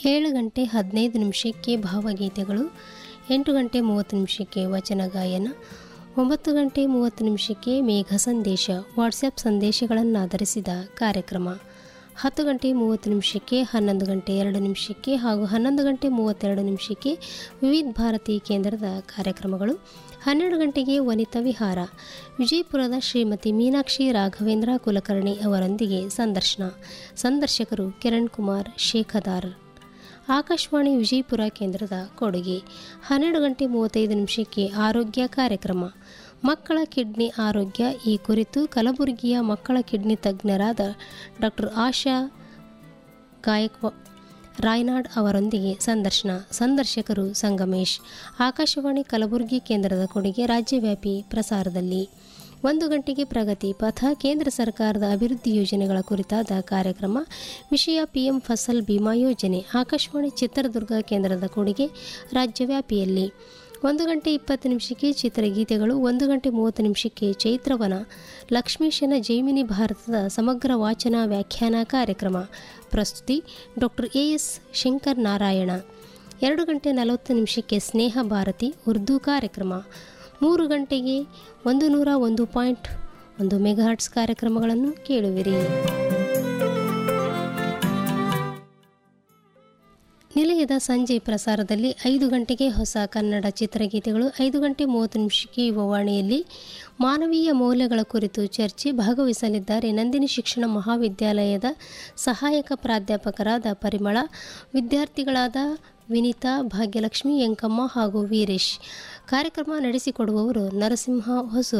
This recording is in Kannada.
ಏಳು ಗಂಟೆ ಹದಿನೈದು ನಿಮಿಷಕ್ಕೆ ಭಾವಗೀತೆಗಳು ಎಂಟು ಗಂಟೆ ಮೂವತ್ತು ನಿಮಿಷಕ್ಕೆ ವಚನ ಗಾಯನ ಒಂಬತ್ತು ಗಂಟೆ ಮೂವತ್ತು ನಿಮಿಷಕ್ಕೆ ಮೇಘ ಸಂದೇಶ ವಾಟ್ಸಪ್ ಸಂದೇಶಗಳನ್ನಾಧರಿಸಿದ ಕಾರ್ಯಕ್ರಮ ಹತ್ತು ಗಂಟೆ ಮೂವತ್ತು ನಿಮಿಷಕ್ಕೆ ಹನ್ನೊಂದು ಗಂಟೆ ಎರಡು ನಿಮಿಷಕ್ಕೆ ಹಾಗೂ ಹನ್ನೊಂದು ಗಂಟೆ ಮೂವತ್ತೆರಡು ನಿಮಿಷಕ್ಕೆ ವಿವಿಧ ಭಾರತಿ ಕೇಂದ್ರದ ಕಾರ್ಯಕ್ರಮಗಳು ಹನ್ನೆರಡು ಗಂಟೆಗೆ ವನಿತಾ ವಿಹಾರ ವಿಜಯಪುರದ ಶ್ರೀಮತಿ ಮೀನಾಕ್ಷಿ ರಾಘವೇಂದ್ರ ಕುಲಕರ್ಣಿ ಅವರೊಂದಿಗೆ ಸಂದರ್ಶನ ಸಂದರ್ಶಕರು ಕಿರಣ್ ಕುಮಾರ್ ಶೇಖದಾರ್ ಆಕಾಶವಾಣಿ ವಿಜಯಪುರ ಕೇಂದ್ರದ ಕೊಡುಗೆ ಹನ್ನೆರಡು ಗಂಟೆ ಮೂವತ್ತೈದು ನಿಮಿಷಕ್ಕೆ ಆರೋಗ್ಯ ಕಾರ್ಯಕ್ರಮ ಮಕ್ಕಳ ಕಿಡ್ನಿ ಆರೋಗ್ಯ ಈ ಕುರಿತು ಕಲಬುರಗಿಯ ಮಕ್ಕಳ ಕಿಡ್ನಿ ತಜ್ಞರಾದ ಡಾಕ್ಟರ್ ಆಶಾ ಗಾಯಕ್ವಾ ರಾಯ್ನಾಡ್ ಅವರೊಂದಿಗೆ ಸಂದರ್ಶನ ಸಂದರ್ಶಕರು ಸಂಗಮೇಶ್ ಆಕಾಶವಾಣಿ ಕಲಬುರಗಿ ಕೇಂದ್ರದ ಕೊಡುಗೆ ರಾಜ್ಯವ್ಯಾಪಿ ಪ್ರಸಾರದಲ್ಲಿ ಒಂದು ಗಂಟೆಗೆ ಪ್ರಗತಿ ಪಥ ಕೇಂದ್ರ ಸರ್ಕಾರದ ಅಭಿವೃದ್ಧಿ ಯೋಜನೆಗಳ ಕುರಿತಾದ ಕಾರ್ಯಕ್ರಮ ವಿಷಯ ಪಿಎಂ ಫಸಲ್ ಬಿಮಾ ಯೋಜನೆ ಆಕಾಶವಾಣಿ ಚಿತ್ರದುರ್ಗ ಕೇಂದ್ರದ ಕೊಡುಗೆ ರಾಜ್ಯವ್ಯಾಪಿಯಲ್ಲಿ ಒಂದು ಗಂಟೆ ಇಪ್ಪತ್ತು ನಿಮಿಷಕ್ಕೆ ಚಿತ್ರಗೀತೆಗಳು ಒಂದು ಗಂಟೆ ಮೂವತ್ತು ನಿಮಿಷಕ್ಕೆ ಚೈತ್ರವನ ಲಕ್ಷ್ಮೀಶನ ಜೈಮಿನಿ ಭಾರತದ ಸಮಗ್ರ ವಾಚನ ವ್ಯಾಖ್ಯಾನ ಕಾರ್ಯಕ್ರಮ ಪ್ರಸ್ತುತಿ doctor A S Shankar Narayana ಎರಡು ಗಂಟೆ ನಲವತ್ತು ನಿಮಿಷಕ್ಕೆ ಸ್ನೇಹ ಭಾರತಿ ಉರ್ದು ಕಾರ್ಯಕ್ರಮ ಮೂರು ಗಂಟೆಗೆ ಒಂದು ನೂರ ಒಂದು ಪಾಯಿಂಟ್ ಒಂದು ಮೆಗಾಹರ್ಟ್ಸ್ ಕಾರ್ಯಕ್ರಮಗಳನ್ನು ಕೇಳುವಿರಿ ನಿಲಯದ ಸಂಜೆ ಪ್ರಸಾರದಲ್ಲಿ ಐದು ಗಂಟೆಗೆ ಹೊಸ ಕನ್ನಡ ಚಿತ್ರಗೀತೆಗಳು ಐದು ಗಂಟೆ ಮೂವತ್ತು ನಿಮಿಷಕ್ಕೆ ಯುವವಾಣಿಯಲ್ಲಿ ಮಾನವೀಯ ಮೌಲ್ಯಗಳ ಕುರಿತು ಚರ್ಚೆ ಭಾಗವಹಿಸಲಿದ್ದಾರೆ ನಂದಿನಿ ಶಿಕ್ಷಣ ಮಹಾವಿದ್ಯಾಲಯದ ಸಹಾಯಕ ಪ್ರಾಧ್ಯಾಪಕರಾದ ಪರಿಮಳ ವಿದ್ಯಾರ್ಥಿಗಳಾದ ವಿನಿತಾ ಭಾಗ್ಯಲಕ್ಷ್ಮಿ ಯಂಕಮ್ಮ ಹಾಗೂ ವೀರೇಶ್ ಕಾರ್ಯಕ್ರಮ ನಡೆಸಿಕೊಡುವವರು ನರಸಿಂಹ ಹೊಸೂರು